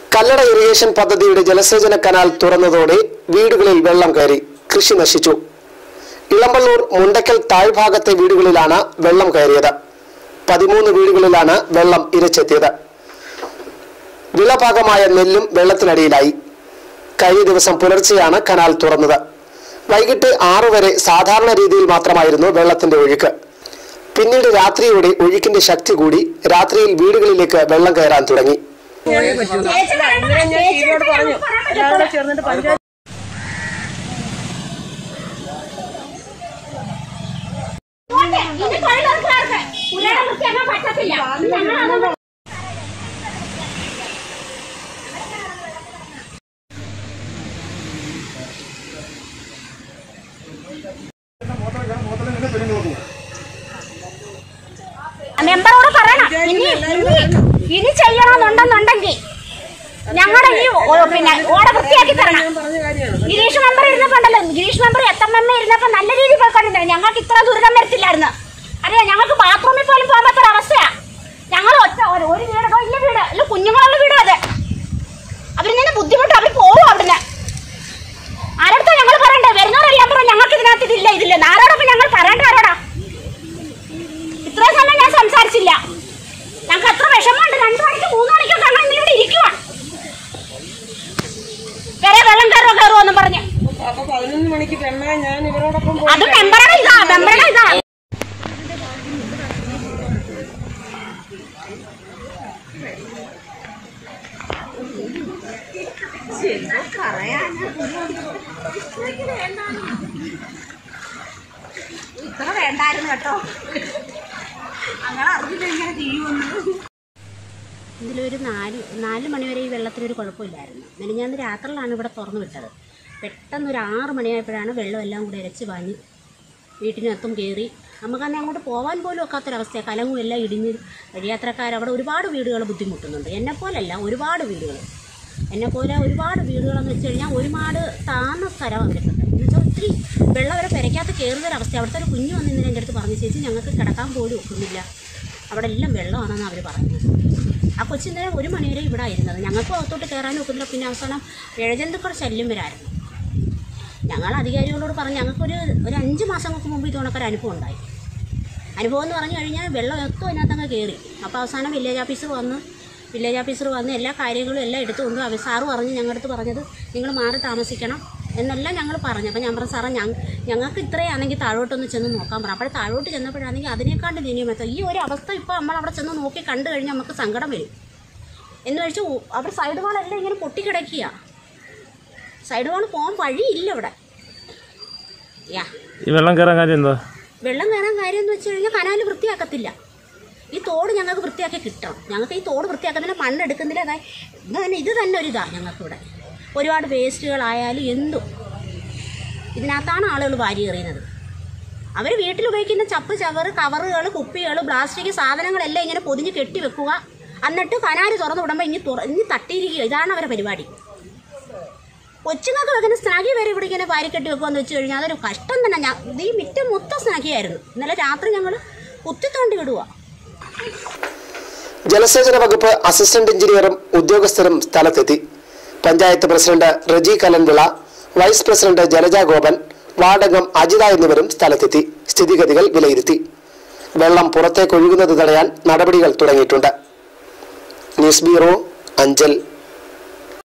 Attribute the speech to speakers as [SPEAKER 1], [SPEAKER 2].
[SPEAKER 1] Kallada irrigation പദ്ധതിയുടെ ജലസേചന canal തുറന്നതോടെ വീടുകളിൽ വെള്ളം കയറി കൃഷി നശിച്ചു ഇളമ്പള്ളൂർ മുണ്ടക്കൽ താഴ്ഭാഗത്തെ വീടുകളിലാണ് വെള്ളം കയറിയത് പതിമൂന്ന് വീടുകളിലാണ് വെള്ളം ഇരച്ചെത്തിയത് വിളഭാഗമായ നെല്ലും വെള്ളത്തിനടിയിലായി കഴിഞ്ഞ ദിവസം പുലർച്ചെയാണ് കനാൽ തുറന്നത് വൈകിട്ട് ആറു വരെ സാധാരണ രീതിയിൽ മാത്രമായിരുന്നു വെള്ളത്തിന്റെ ഒഴുക്ക് പിന്നീട് രാത്രിയോടെ ഒഴുക്കിന്റെ ശക്തി കൂടി രാത്രിയിൽ വീടുകളിലേക്ക് വെള്ളം കയറാൻ തുടങ്ങി
[SPEAKER 2] ഇന്നലെ ഞാൻ ഷീബയോട് പറഞ്ഞു എല്ലാവരും ചേർന്നിട്ട് പഞ്ചായത്ത്
[SPEAKER 3] ഇത് തൊഴിലുറപ്പുകാർക്ക് പുലയുടെ വൃത്തിയാക്കാൻ പറ്റത്തില്ല ഞങ്ങളത് മെമ്പറോട് പറയണം ഇനി ഇനി ഇനി ചെയ്യണമെന്നുണ്ടെന്നുണ്ടെങ്കിൽ ഞങ്ങളുടെ ഈ ഓ- പിന്നെ ഓട വൃത്തിയാക്കി തരണം
[SPEAKER 2] പറഞ്ഞ കാര്യമാണ്
[SPEAKER 3] ഗിരീഷ് മെമ്പർ ഇരുന്നപ്പോണ്ടല്ലോ ഗിരീഷ് മെമ്പർ എത്തമ്മ ഇരുന്നപ്പോ നല്ല രീതിയിൽ പോയിക്കൊണ്ടിരുന്നത് ഞങ്ങൾക്ക് ഇത്ര ദുരിതം വരത്തില്ലായിരുന്നു അറിയാം ഞങ്ങൾക്ക് ബാത്റൂമിൽ പോലും പോകാൻ പറ്റാത്ത അവസ്ഥയാ ഞങ്ങൾ ഒറ്റ ഒരു ഒരു വീട് വലിയ വീട് അല്ല കുഞ്ഞുങ്ങളുള്ള വീട് അതെ അവരിൽ നിന്ന് ബുദ്ധിമുട്ട് അവർ പോവും അവിടുന്ന് ആരോടത്താ ഞങ്ങൾ പറയണ്ടേ വരുന്നവരെല്ലാം പറയും ഞങ്ങൾക്ക് ഇതിനകത്ത് ഇതില്ല ഇതില്ല ആരോടൊപ്പം ഞങ്ങൾ പറയണ്ട ആരോടാ ഇത്രയും സമയം ഞാൻ സംസാരിച്ചില്ല ഞങ്ങൾക്ക് എത്ര വിഷമമുണ്ട് രണ്ടു മണിക്ക് മൂന്ന് മണിക്കൊക്കെ ഞങ്ങൾ ഇന്നിവിടെ ഇരിക്കുവാ വരെ വെള്ളം കയറോ കയറുമോ എന്നും പറഞ്ഞു
[SPEAKER 2] അപ്പൊ പതിനൊന്ന് മണിക്ക് പെണ്ണ ഞാൻ ഇവരോടൊപ്പം പോയി.
[SPEAKER 3] അത് മെമ്പറുടെ ഇതാ മെമ്പറുടെ ഇതാ ഇത്ര വേണ്ടായിരുന്നു കേട്ടോ അങ്ങനെ അറിഞ്ഞില്ല ഇങ്ങനെ ചെയ്യുമെന്ന്
[SPEAKER 4] ഇതിലൊരു നാല് നാല് മണിവരെ ഈ വെള്ളത്തിനൊരു കുഴപ്പമില്ലായിരുന്നു മെനഞ്ഞാന്ന് രാത്രിയിലാണ് ഇവിടെ തുറന്നു വിട്ടത് പെട്ടെന്ന് ഒരു ആറ് മണിയായപ്പോഴാണ് വെള്ളം എല്ലാം കൂടെ ഇരച്ച് പാഞ്ഞ് വീട്ടിനകത്തും കയറി നമുക്കന്ന് അങ്ങോട്ട് പോകാൻ പോലും ഒക്കാത്തൊരവസ്ഥയാണ് കലങ്ങും എല്ലാം ഇടിഞ്ഞ് വഴിയാത്രക്കാർ അവിടെ ഒരുപാട് വീടുകൾ ബുദ്ധിമുട്ടുന്നുണ്ട് എന്നെപ്പോലല്ല ഒരുപാട് വീടുകൾ എന്നെപ്പോലെ ഒരുപാട് വീടുകളെന്ന് വെച്ച് കഴിഞ്ഞാൽ ഒരുപാട് താന്ന സ്ഥലം അവരൊക്കെ എന്ന് വെച്ചാൽ ഒത്തിരി വെള്ളം അവരെ പെരയ്ക്കകത്ത് കയറുന്നൊരവസ്ഥ അവിടുത്തെ ഒരു കുഞ്ഞു വന്ന് ഇന്നലെ എൻ്റെ അടുത്ത് പറഞ്ഞു ചേച്ചി ഞങ്ങൾക്ക് കിടക്കാൻ പോലും ഒക്കുന്നില്ല അവിടെ എല്ലാം വെള്ളമാണെന്ന് അവർ പറയുന്നത് ആ കൊച്ചിന്നലെ ഒരു മണിവരെ ഇവിടെ ആയിരുന്നത് ഞങ്ങൾക്ക് അകത്തോട്ട് കയറാനും ഒക്കുന്നില്ല പിന്നെ അവസാനം ഇഴജന്തുക്കളുടെ ശല്യം വരായിരുന്നു ഞങ്ങൾ അധികാരികളോട് പറഞ്ഞ് ഞങ്ങൾക്കൊരു ഒരു അഞ്ച് മാസങ്ങൾക്ക് മുമ്പ് ഇതുകൊണ്ടൊക്കെ ഒരു അനുഭവം ഉണ്ടായി അനുഭവം എന്ന് പറഞ്ഞു കഴിഞ്ഞാൽ വെള്ളം എത്തും അതിനകത്തങ്ങ് കയറി അപ്പോൾ അവസാനം വില്ലേജ് ഓഫീസർ വന്ന് വില്ലേജ് ഓഫീസർ വന്ന് എല്ലാ കാര്യങ്ങളും എല്ലാം എടുത്തുകൊണ്ട് അവർ സാറ് പറഞ്ഞ് ഞങ്ങളുടെ അടുത്ത് പറഞ്ഞത് നിങ്ങൾ മാറി താമസിക്കണം എന്നെല്ലാം ഞങ്ങൾ പറഞ്ഞു അപ്പോൾ ഞാൻ പറഞ്ഞു സാറേ ഞങ്ങ ഞങ്ങൾക്ക് ഇത്രയാണെങ്കിൽ താഴോട്ടൊന്ന് ചെന്ന് നോക്കാൻ പറഞ്ഞു അപ്പോൾ താഴോട്ട് ചെന്നപ്പോഴാണെങ്കിൽ അതിനേക്കാണ്ട് ദീനിയമെത്ത ഈ ഒരു അവസ്ഥ ഇപ്പോൾ നമ്മൾ അവിടെ ചെന്ന് നോക്കി കണ്ടു കഴിഞ്ഞാൽ നമുക്ക് സങ്കടം വരും എന്ന് വെച്ചാൽ അവിടെ സൈഡ് വാളെല്ലാം ഇങ്ങനെ പൊട്ടിക്കിടക്കുക സൈഡ് വാൾ പോകാൻ വഴിയില്ല ഇവിടെ യാ
[SPEAKER 5] ഈ വെള്ളം കയറാൻ കാര്യം എന്താ
[SPEAKER 4] വെള്ളം കയറാൻ കാര്യം എന്ന് വെച്ച് കഴിഞ്ഞാൽ കനാൽ വൃത്തിയാക്കത്തില്ല ഈ തോട് ഞങ്ങൾക്ക് വൃത്തിയാക്കി കിട്ടണം ഞങ്ങൾക്ക് ഈ തോട് വൃത്തിയാക്കുന്നതിന് മണ്ണെടുക്കുന്നില്ല അതായത് ഇത് തന്നെ ഇത് തന്നെ ഒരു ഇതാണ് ഞങ്ങൾക്കിവിടെ ഒരുപാട് വേസ്റ്റുകളായാലും എന്തും ഇതിനകത്താണ് ആളുകൾ വാരി എറിയുന്നത് അവർ വീട്ടിൽ ഉപയോഗിക്കുന്ന ചപ്പ് ചവറ് കവറുകൾ കുപ്പികൾ പ്ലാസ്റ്റിക് സാധനങ്ങളെല്ലാം ഇങ്ങനെ പൊതിഞ്ഞ് കെട്ടി വെക്കുക എന്നിട്ട് കനാല് തുറന്നു വിടുമ്പോൾ ഇനി തുറ ഇനി തട്ടിയിരിക്കുക ഇതാണ് അവരുടെ പരിപാടി കൊച്ചുങ്ങൾക്ക് വെക്കുന്ന സ്നാഗി വരെ ഇവിടെ ഇങ്ങനെ വാരിക്കെട്ടി വെക്കുമെന്ന് വെച്ച് കഴിഞ്ഞാൽ അതൊരു കഷ്ടം തന്നെ ഞാൻ ഇത് ഈ മിറ്റം മൊത്തം സ്നാഗിയായിരുന്നു ഇന്നലെ രാത്രി ഞങ്ങൾ കുത്തിത്തോണ്ടി വിടുക
[SPEAKER 1] ജലസേചന വകുപ്പ് അസിസ്റ്റന്റ് എഞ്ചിനീയറും ഉദ്യോഗസ്ഥരും സ്ഥലത്തെത്തി panchayat president Reji Kalanvila vice president Jalaja Gopan വാർഡംഗം അജിത എന്നിവരും സ്ഥലത്തെത്തി സ്ഥിതിഗതികൾ വിലയിരുത്തി വെള്ളം പുറത്തേക്ക് ഒഴുകുന്നത് തടയാൻ നടപടികൾ തുടങ്ങിയിട്ടുണ്ട് ന്യൂസ് ബ്യൂറോ അഞ്ചൽ